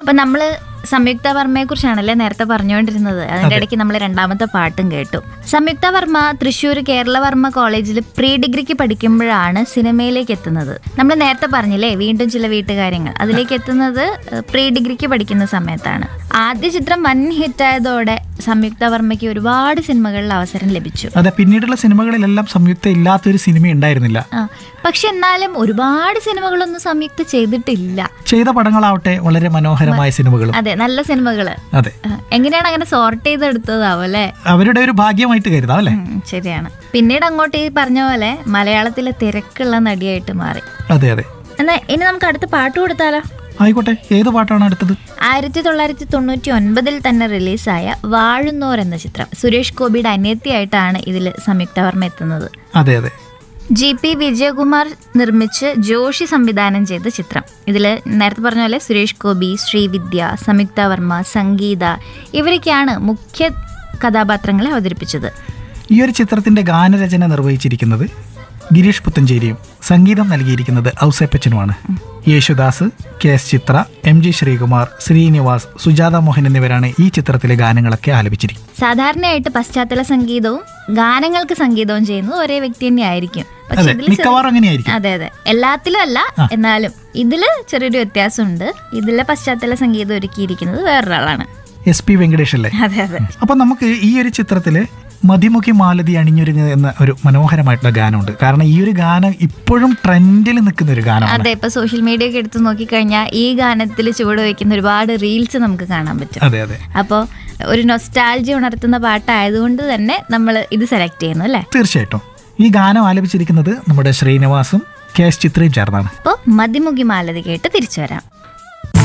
അപ്പൊ നമ്മള് സംയുക്ത വർമ്മയെ കുറിച്ചാണല്ലേ നേരത്തെ പറഞ്ഞുകൊണ്ടിരുന്നത് അതിന്റെ ഇടയ്ക്ക് നമ്മൾ രണ്ടാമത്തെ പാട്ടും കേട്ടു സംയുക്ത വർമ്മ തൃശ്ശൂർ കേരളവർമ്മ കോളേജിൽ പ്രീ ഡിഗ്രിക്ക് പഠിക്കുമ്പോഴാണ് സിനിമയിലേക്ക് എത്തുന്നത് നമ്മൾ നേരത്തെ പറഞ്ഞില്ലേ വീണ്ടും ചില വീട്ടുകാര്യങ്ങൾ അതിലേക്ക് എത്തുന്നത് പ്രീ ഡിഗ്രിക്ക് പഠിക്കുന്ന സമയത്താണ് ആദ്യ ചിത്രം വൻ ഹിറ്റായതോടെ സംയുക്ത വർമ്മയ്ക്ക് ഒരുപാട് സിനിമകളിൽ അവസരം ലഭിച്ചു അതെ പിന്നീടുള്ള സിനിമകളിലെല്ലാം സംയുക്ത ഇല്ലാത്തൊരു സിനിമ ഉണ്ടായിരുന്നില്ല ആ പക്ഷെ എന്നാലും ഒരുപാട് സിനിമകളൊന്നും സംയുക്ത ചെയ്തിട്ടില്ല ചെയ്ത പടങ്ങളാവട്ടെ വളരെ മനോഹരമായ സിനിമകളും അതെ നല്ല സിനിമകള് അതെ ആ, എങ്ങനെയാണ് അങ്ങനെ സോർട്ട് ചെയ്തെടുത്തതാവും അല്ലേ അവരുടെ ഒരു ഭാഗ്യമായിട്ട് കരുതാം അല്ലേ ഉം, ശരിയാണ് പിന്നീട് അങ്ങോട്ട് ഈ പറഞ്ഞ പോലെ മലയാളത്തിലെ തിരക്കുള്ള നടിയായിട്ട് മാറി അതെ അതെ എന്നാ ഇനി നമുക്ക് അടുത്ത പാട്ട് കൊടുത്താലോ ആയിക്കോട്ടെ ഏത് പാട്ടാണ് അടുത്തത് ആയിരത്തി തൊള്ളായിരത്തി തൊണ്ണൂറ്റി ഒൻപതിൽ തന്നെ റിലീസായ വാഴുന്നോർ എന്ന ചിത്രം സുരേഷ് ഗോപിയുടെ അനിയത്തിയായിട്ടാണ് ഇതിൽ സംയുക്ത വർമ്മ എത്തുന്നത് അതെ അതെ ജി പി വിജയകുമാർ നിർമ്മിച്ച് ജോഷി സംവിധാനം ചെയ്ത ചിത്രം ഇതിൽ നേരത്തെ പറഞ്ഞ പോലെ സുരേഷ് ഗോപി ശ്രീവിദ്യ സംയുക്ത വർമ്മ സംഗീത ഇവരൊക്കെയാണ് മുഖ്യ കഥാപാത്രങ്ങളെ അവതരിപ്പിച്ചത് ഈ ഒരു ചിത്രത്തിന്റെ ഗാനരചന നിർവഹിച്ചിരിക്കുന്നത് ഗിരീഷ് പുത്തഞ്ചേരിയും സംഗീതം നൽകിയിരിക്കുന്നത് ഔസേപ്പച്ചനുമാണ് Yesudas K S Chithra M G Sreekumar Srinivas Sujatha Mohan എന്നിവരാണ് ഈ ചിത്രത്തിലെ ഗാനങ്ങളൊക്കെ ആലപിച്ചിരിക്കുന്നത് സാധാരണയായിട്ട് പശ്ചാത്തല സംഗീതവും ഗാനങ്ങൾക്ക് സംഗീതവും ചെയ്യുന്നത് ഒരേ വ്യക്തി തന്നെ ആയിരിക്കും പക്ഷെ അതെ ഇതിൽ ചെറിയ- മിക്കവാറും അങ്ങനെയായിരിക്കും അതെ അതെ എല്ലാത്തിലും അല്ല എന്നാലും ഇതില് ചെറിയൊരു വ്യത്യാസമുണ്ട് ഇതിലെ പശ്ചാത്തല സംഗീതം ഒരുക്കിയിരിക്കുന്നത് വേറൊരാളാണ് എസ് പി വെങ്കടേഷ് അല്ലേ അതെ അതെ അപ്പൊ നമുക്ക് ഈ ഒരു ചിത്രത്തില് മതിമുഖി മാലതി അണിഞ്ഞൊരുങ്ങുക എന്ന ഒരു മനോഹരമായിട്ടുള്ള ഗാനമുണ്ട് കാരണം ഈ ഒരു ഗാനം ഇപ്പോഴും ട്രെൻഡിൽ നിൽക്കുന്ന ഒരു ഗാനമാണ് അതെ ഇപ്പൊ സോഷ്യൽ മീഡിയ ഒക്കെ എടുത്ത് നോക്കിക്കഴിഞ്ഞാൽ ഈ ഗാനത്തിൽ ചുവട് വയ്ക്കുന്ന ഒരുപാട് റീൽസ് നമുക്ക് കാണാൻ പറ്റും അതെ അതെ അപ്പോൾ ഒരു നൊസ്റ്റാൾജി ഉണർത്തുന്ന പാട്ടായതുകൊണ്ട് തന്നെ നമ്മൾ ഇത് സെലക്ട് ചെയ്യുന്നു അല്ലേ തീർച്ചയായിട്ടും ഈ ഗാനം ആലപിച്ചിരിക്കുന്നത് നമ്മുടെ ശ്രീനിവാസും കെ എസ് ചിത്രയും ചേർന്നാണ് അപ്പോൾ മതിമുഖി മാലതി കേട്ട് തിരിച്ചു വരാം